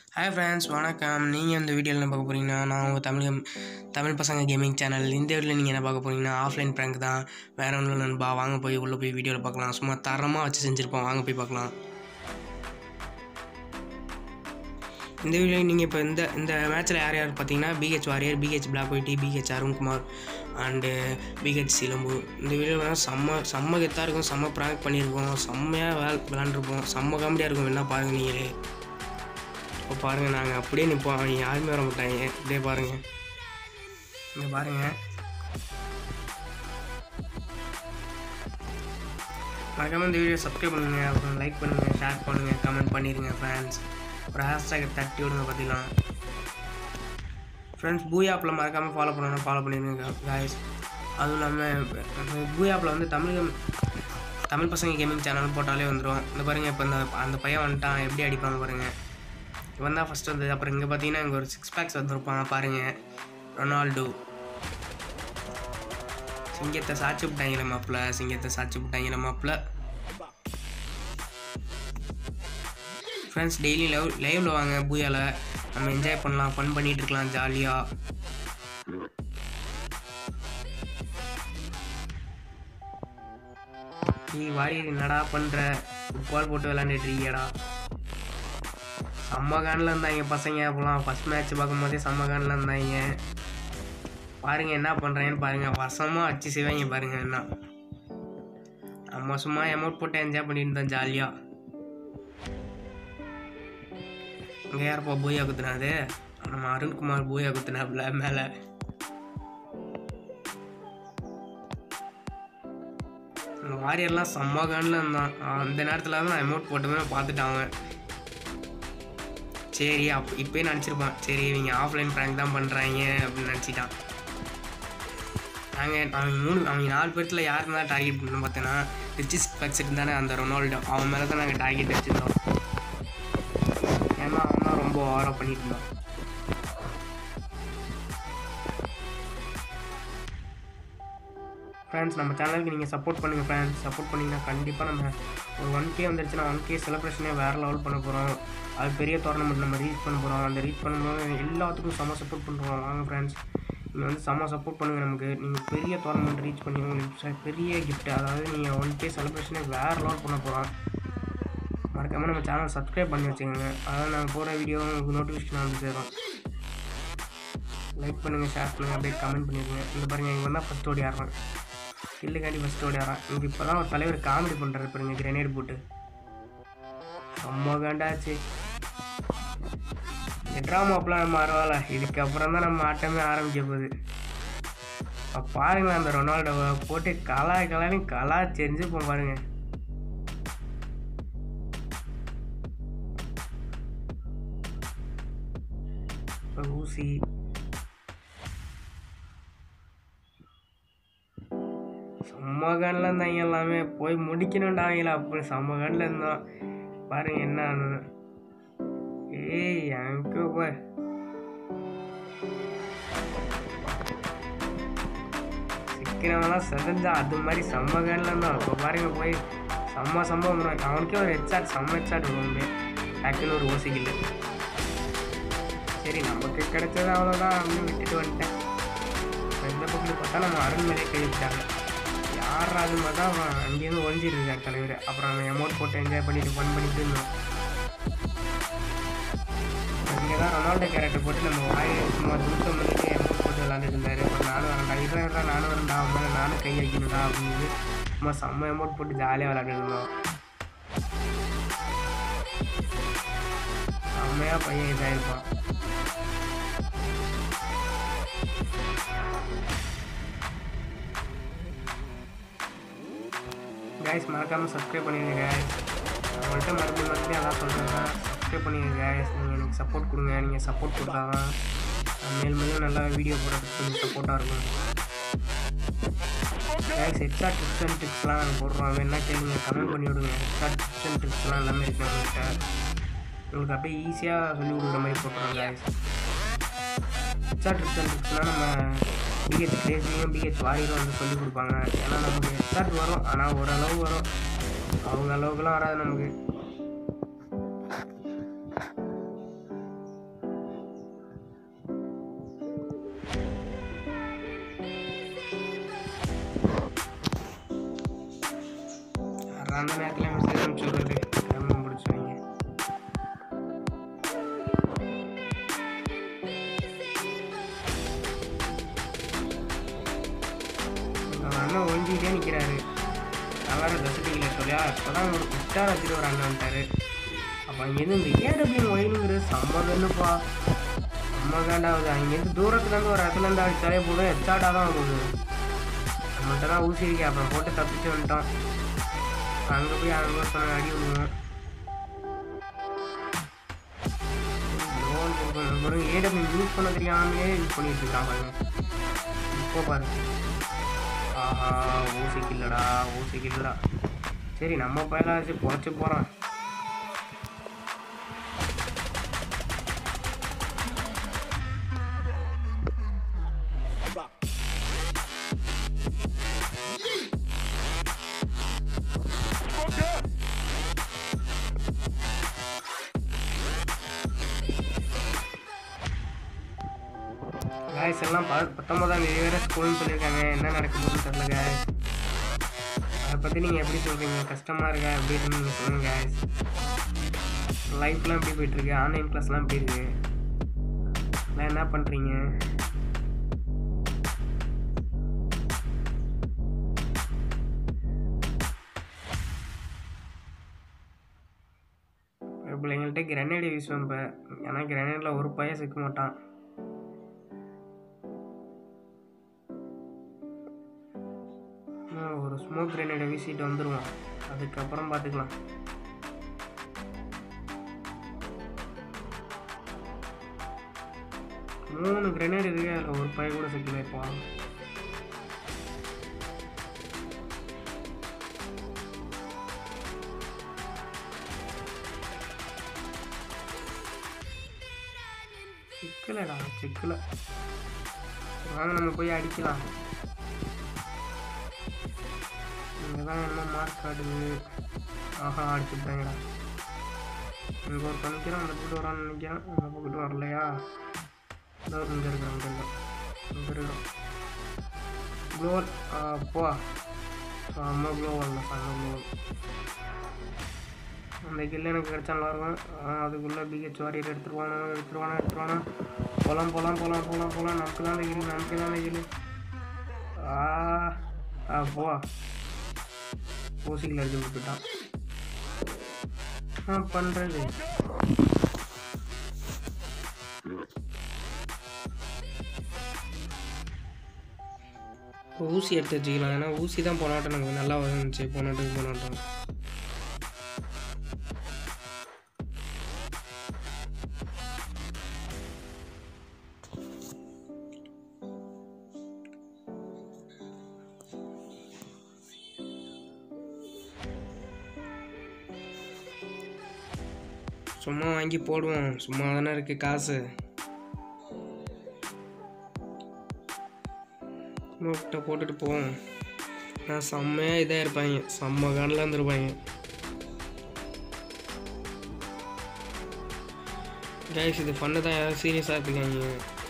Hi friends வணக்கம் நீங்கள் இந்த வீடியோவில் என்ன பார்க்க போகிறீங்கன்னா நான் உங்கள் தமிழ் கேம் தமிழ் பசங்க கேமிங் சேனல் இந்த வீடியோவில் நீங்கள் என்ன பார்க்க போகிறீங்கன்னா ஆஃப்லைன் ப்ராங்க் தான் வேறு ஒன்றும் இல்லை நண்பா வாங்க போய் உள்ளே போய் வீடியோவில் பார்க்கலாம் சும்மா தரமாக வச்சு செஞ்சுருப்போம் வாங்க போய் பார்க்கலாம் இந்த வீடியோ நீங்கள் இப்போ இந்த இந்த மேட்ச்சில் யார் யார் பார்த்தீங்கன்னா PH Warrior PH Black whitey PH Arunkumar and PH Silambu இந்த வீடியோ வேணால் செம்ம செம்ம கெத்தாக இருக்கும் செம்ம ப்ராங்க் பண்ணியிருக்கோம் செம்மையாக விளா விளாண்டுருப்போம் செம்ம காமெடியாக இருக்கும் என்ன பாருங்கள் நீங்களே இப்போ பாருங்கள் நாங்கள் அப்படியே நிற்போம் அவங்க யாருமே வர மாட்டாங்க அப்படியே பாருங்கள் இங்கே பாருங்கள் மறக்காம இந்த வீடியோ சப்ஸ்கிரைப் பண்ணுங்கள் அப்புறம் லைக் பண்ணுங்கள் ஷேர் பண்ணுங்கள் கமெண்ட் பண்ணிடுங்க ஃப்ரெண்ட்ஸ் ஒரு ஹேஷ்டேக் தட்டி விடுங்க பார்த்திக்கலாம் ஃப்ரெண்ட்ஸ் பூயாப்பில் மறக்காமல் ஃபாலோ பண்ணணும் ஃபாலோ பண்ணிடுங்க காய்ஸ் அதுவும் இல்லாமல் பூயாப்பில் வந்து தமிழ் game- தமிழ் பசங்க கேமிங் சேனல் போட்டாலே வந்துடும் இந்த பாருங்கள் இப்போ இந்த அந்த பையன் வந்துட்டான் எப்படி அடிப்பாங்க பாருங்கள் இவன் தான் ஃபஸ்ட் வந்தது அப்புறம் இங்கே பார்த்தீங்கன்னா இங்கே ஒரு சிக்ஸ் பேக்ஸ் வந்திருப்பான் பாருங்கள் ரொனால்டோ சிங்கத்தை சாச்சு விட்டாங்களே மாப்பிள்ள சிங்கத்தை சாச்சு விட்டாங்களே மாப்பிள்ள ஃப்ரெண்ட்ஸ் டெய்லி லைவ் லைவில் வாங்க பூயால நம்ம என்ஜாய் பண்ணலாம் ஃபன் பண்ணிட்டு இருக்கலாம் ஜாலியாக நீ வாரி என்னடா பண்ணுற ஃபுட்பால் போட்டு விளாண்டுட்டு இருக்கியடா செம்ம கானில் இருந்தாங்க பசங்க அப்போலாம் ஃபஸ்ட் மேட்ச் பார்க்கும்போதே செம்ம கானில் இருந்தாங்க பாருங்க என்ன பண்ணுறேன்னு பாருங்க வசமாக வச்சு செய்வாங்க பாருங்க என்ன நம்ம சும்மா அமௌண்ட் போட்டு என்ஜாய் பண்ணிட்டு இருந்தோம் ஜாலியாக இங்கே யாருப்பா பூயா குத்துனாது நம்ம அருண்குமார் பூயா குத்துனாப்புல மேலே வாரியர்லாம் செம்ம கானில் இருந்தான் அந்த நேரத்தில் தான் நான் அமௌண்ட் போட்டுமே பார்த்துட்டான் அவன் சரி அப் இப்போயே நினச்சிருப்பான் சரி இவங்க ஆஃப்லைன் ப்ராங்க் தான் பண்ணுறாங்க அப்படின்னு நினச்சிட்டான் நாங்கள் அவங்க மூணு அவங்க நாலு பேர்த்தில் யார் தான் டார்கெட் பண்ணணும் பார்த்தோன்னா ரிச்சிஸ் பக்ஸிட் தானே அந்த ரொனால்டோ அவன் மேலே தான் நாங்கள் டார்கெட் வச்சுருந்தோம் ஏன்னா அவன் தான் ரொம்ப ஓவராக பண்ணிட்டு இருந்தான் ஃப்ரெண்ட்ஸ் நம்ம சேனலுக்கு நீங்கள் சப்போர்ட் பண்ணுங்கள் ஃப்ரெண்ட்ஸ் சப்போர்ட் பண்ணிங்கன்னா கண்டிப்பாக நம்ம ஒரு ஒன் கே வந்துருச்சுன்னா ஒன் கே செலிப்ரேஷனே வேறு லெவல் பண்ண போகிறோம் அது பெரிய டோர்னமெண்ட் நம்ம ரீச் பண்ண போகிறோம் அந்த ரீச் பண்ணும்போது எல்லாத்துக்கும் செம்ம சப்போர்ட் பண்ணுறோம் வாங்க ஃப்ரெண்ட்ஸ் நீங்கள் வந்து செம்ம சப்போர்ட் பண்ணுங்கள் நமக்கு நீங்கள் பெரிய டோர்னமெண்ட் ரீச் பண்ணி உங்களுக்கு ச- பெரிய கிஃப்ட் அதாவது நீங்கள் ஒன் கே செலிப்ரேஷனே வேறு லெவல் பண்ண போகிறோம் மறக்காமல் நம்ம சேனல் சப்ஸ்கிரைப் பண்ணி வச்சுக்கோங்க அதாவது நாங்கள் போகிற வீடியோ உங்களுக்கு நோட்டிஃபிகேஷன் வந்து சேரும் லைக் பண்ணுங்கள் ஷேர் பண்ணுங்கள் அப்படியே கமெண்ட் பண்ணிடுங்க இந்த பாருங்கள் இவன் தான் ஃபஸ்ட் ஓடி ஆடுறான் கில்லுக்காண்டி ஃபஸ்ட் ஓடி ஆடுறான் இங்கே இப்போ தான் ஒரு தலைவர் காமெடி பண்ணுறாரு பாருங்க கிரனேட் போட்டு செம்ம காண்டாச்சு ட்ராமாப்லாம் நம்ம பரவாயில்ல இதுக்கப்புறம் தான் நம்ம ஆட்டமே ஆரம்பிக்க போகுது அப்ப பாருங்களேன் அந்த ரொனால்டோவை போட்டு கலா கலான்னு கலா செஞ்சுப்போம் பாருங்க இப்ப ஊசி செம்ம கண்ணில் இருந்தாங்க எல்லாமே போய் முடிக்கணும்டா அவங்கள அப்படி செம்ம கண்ணில் இருந்தோம் பாருங்க என்ன ஆனது ஏய் எங்க போய் சிக்கிறவங்களாம் செதஞ்சா அது மாதிரி செம்ம கண்ணில் இருந்தோம் இப்போ பாருங்க போய் செம்ம சம்பவம் பண்ணுவாங்க. அவனுக்கே ஒரு ஹெட்ஷாட் செம்ம ஹெட்ஷாட் விடுவோம் டக்குன்னு ஒரு ஓசிக்கல சரி நமக்கு கிடைச்சது அவ்வளோதான் அப்படின்னு விட்டுட்டு வந்துட்டேன் இந்த பக்கத்தில் பார்த்தா நம்ம அருண்மலையை கை வச்சாங்க யார் அது மாதிரி தான் அவன் அங்கேருந்து ஒழிஞ்சிட்டு இருக்கார் தலைவர் அப்புறம் அவன் அமௌண்ட் போட்டு என்ஜாய் பண்ணிட்டு ஃபன் பண்ணிட்டு இருந்தோம் இங்கே தான் ரொனால்டோ கேரக்டர் போட்டு நம்ம வாய் சும்மா தூக்கம் பண்ணிட்டு அமௌண்ட் போட்டு விளாண்டுட்டு இருந்தாரு அப்புறம் நானும் வரேன்டா இதான் இருந்தா நானும் வரேன்டா அவன் மேலே நானும் கை வைக்கணும்டா அப்படின்னு சும்மா செம்ம அமௌண்ட் போட்டு ஜாலியாக விளாண்டுட்டு இருந்தோம் செம்மையாக பையன் இதாக இருப்பான் கைஸ் மறக்காமல் சப்ஸ்கிரைப் பண்ணிடுங்க கைஸ் உங்கள்கிட்ட மறுபடியும் மறுபடியும் அதான் சொல்கிறேன் சப்ஸ்கிரைப் பண்ணிடுங்க கைஸ் நீங்கள் எனக்கு சப்போர்ட் கொடுங்க நீங்கள் சப்போர்ட் கொடுத்தா தான் நான் மேல் மேலும் நல்லா வீடியோ போடுறதுக்கு கொஞ்சம் சப்போர்ட்டாக இருக்கும் கைஸ் எக்ஸ்ட்ரா டிப்ஸ் அண்ட் டிப்ஸ்லாம் நாங்கள் போடுறோம் வேணா கேளுங்க கமெண்ட் பண்ணி விடுங்க எக்ஸ்ட்ரா டிப்ஸ் அண்ட் டிப்ஸ்லாம் எல்லாமே இருக்கு நம்மகிட்ட உங்களுக்கு அப்படியே ஈஸியாக சொல்லி கொடுக்குற மாதிரி போட்டுறோம் கைஸ் எக்ஸ்ட்ரா டிப்ஸ் அண்ட் டிப்ஸ்லாம் நம்ம பிஹெச் கிரேஸ்லையும் பிஹெச் வாரியரும் வந்து சொல்லிக் கொடுப்பாங்க ஏன்னா நமக்கு எக்ஸ்ட்ராட் வரும் ஆனால் ஓரளவு வரும் அவங்க அளவுக்குலாம் வராது நமக்கு அந்த நேரத்தில் மெசேஜ் அனுப்பிச்சு விடுறது கிளம்பி முடிச்சுவீங்க அண்ணன் ஒழிஞ்சிக்கிட்டே நிற்கிறாரு நான் வேறு தசட்டிக்கல சொல்லியா இப்போ தான் ஒரு குட்டார் வச்சுட்டு ஒரு அண்ணன் வந்துட்டாரு அப்போ அங்கேருந்து இந்த ஏடபிள்யூ ஒயிலுங்கிறது செம்ம வெண்ணுப்பா செம்ம வேண்டாவது அங்கேருந்து தூரத்துலேருந்து ஒரு இடத்துலேருந்து அடிச்சாலே போதும் எச்சாட்டாக தான் வருது நம்மள்ட்ட தான் ஊசி இருக்கு அப்புறம் போட்டு தப்பிச்சு வந்துட்டோம் அங்கே போய் அங்கே சொன்ன அடி விடுவோம் லோன் கொடுக்கணும் ஏடபிள்யூ யூஸ் பண்ண தெரியாமலே யூஸ் பண்ணிட்டு இருக்கான் பாருங்க இப்போ பாருங்க ஆஹா ஊசிக்கு இல்லடா ஊசிக்கு இல்லடா சரி நம்ம பயிலாச்சு பொழைச்சி போகிறோம் காய்ஸ் எல்லாம் ப பத்தொன்பதாம் தேதி வேறு ஸ்கூல்னு சொல்லியிருக்காங்க என்ன நடக்குதுன்னு தெரியல காய்ஸ் அதை பற்றி நீங்கள் எப்படி சொல்கிறீங்க கஷ்டமாக இருக்கா அப்படின்னு நீங்கள் சொல்லுங்கள் காய்ஸ் லைஃப்லாம் எப்படி போயிட்டுருக்கு ஆன்லைன் கிளாஸ்லாம் எப்படி இருக்கு எல்லாம் என்ன பண்ணுறீங்க பிள்ளைங்கள்ட்ட கிரனேடு வீசுவேன் இப்போ ஏன்னா கிரனேடில் ஒரு பையன் சிக்க மாட்டான் ஒரு ஸ்மோக் கிரனேடை வீசிட்டு வந்துடுவோம் அதுக்கப்புறம் பார்த்துக்கலாம் மூணு கிரனேட் இருக்கு அதில் ஒரு பைய கூட சிக்கல இப்போ சிக்கலடா சிக்கல வாங்க நம்ம போய் அடிக்கலாம் இங்கே தான் என்ன மார்க் காட்டுது ஆஹா அடிச்சுட்டாங்கடா இங்கே ஒரு பண்ணிக்கிறோம் அந்த பக்கம் வரான்னு நினைக்கிறேன் அந்த பக்கத்து வரலையா இதோ இங்கே இருக்கிறோம் இங்கே இருக்கோம் இங்கே இருக்கிறோம் க்ளோவல் அப்பா செம்ம க்ளோவல் செம்ம க்ளோவல் அந்த கில் எனக்கு கிடைச்சா நல்லா இருக்கும் அதுக்குள்ளே பிஹெச் வாரியர் எடுத்துருவானோ எடுத்துருவானோ எடுத்துருவானோ போகலாம் போகலாம் போகலாம் போகலாம் போகலாம் நமக்கு தான் அந்த கில் நமக்கு தான் அந்த கில் ஆ ஆ போ ஊசிகள் அடிச்சு விட்டுட்டான் ஆ பண்ணுறது ஊசி எடுத்து வச்சுக்கலாம் ஏன்னா ஊசி தான் போனாட்டம் நமக்கு நல்லா வந்துச்சு போனாட்டுக்கு போனாட்டம் சும்மா வாங்கி போடுவோம் சும்மா தானே இருக்கு காசு நோட்டை போட்டுட்டு போவோம் நான் செம்மையாக இதாக இருப்பாங்க செம்ம கண்ணில் இருந்திருப்பாங்க கைஸ் இது பண்ண தான் யாராவது சீரியஸாக இருக்காங்க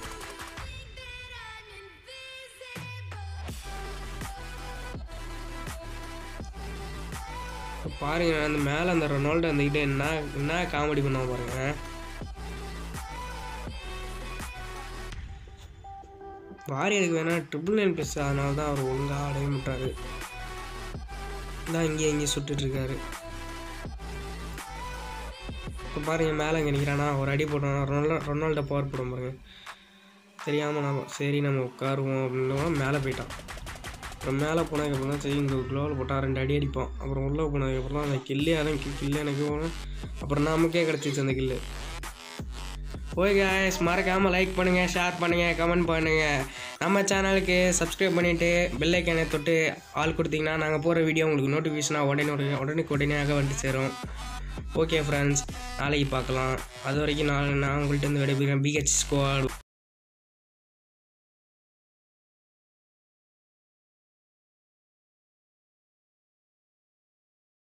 பாருங்க அந்த மேலே அந்த ரொனால்டோ அந்த கிட்ட என்ன என்ன காமெடி பண்ண பாருங்க வாரியருக்கு வேணா ட்ரிபிள் நைன் ப்ளஸ் அதனால தான் அவர் ஒழுங்காக ஆடவே மாட்டாரு தான் இங்கே இங்கே சுட்டுட்டு இருக்காரு இப்போ பாருங்க மேலே இங்கே நிற்கிறானா ஒரு அடி போட்டோம்னா ரொனால்டோ ரொனால்டோ பவர் போடும் பாருங்க தெரியாமல் நம்ம சரி நம்ம உட்காருவோம் அப்படின்னு மேலே போயிட்டான் அப்புறம் மேலே போனதுக்கப்புறம் தான் சரி இங்கே க்ளோவில் போட்டால் ரெண்டு அடி அடிப்போம் அப்புறம் உள்ளே போனதுக்கப்புறம் தான் அந்த கில்லு அதான் கில்லு எனக்கு போனேன் அப்புறம் நமக்கே கிடச்சிச்சு அந்த கில்லு ஓகே guys மறக்காமல் லைக் பண்ணுங்கள் ஷேர் பண்ணுங்கள் கமெண்ட் பண்ணுங்கள் நம்ம சேனலுக்கு சப்ஸ்கிரைப் பண்ணிவிட்டு பெல்லைக்கானை தொட்டு ஆள் கொடுத்தீங்கன்னா நாங்கள் போகிற வீடியோ உங்களுக்கு நோட்டிஃபிகேஷனாக உடனே உடனே உடனுக்கு உடனேயாக வந்து சேரும் ஓகே ஃப்ரெண்ட்ஸ் நாளைக்கு பார்க்கலாம் அது வரைக்கும் நான் நான் உங்கள்கிட்ட இருந்து விடைபெறுகிறேன் பிஹெச் ஸ்குவாட்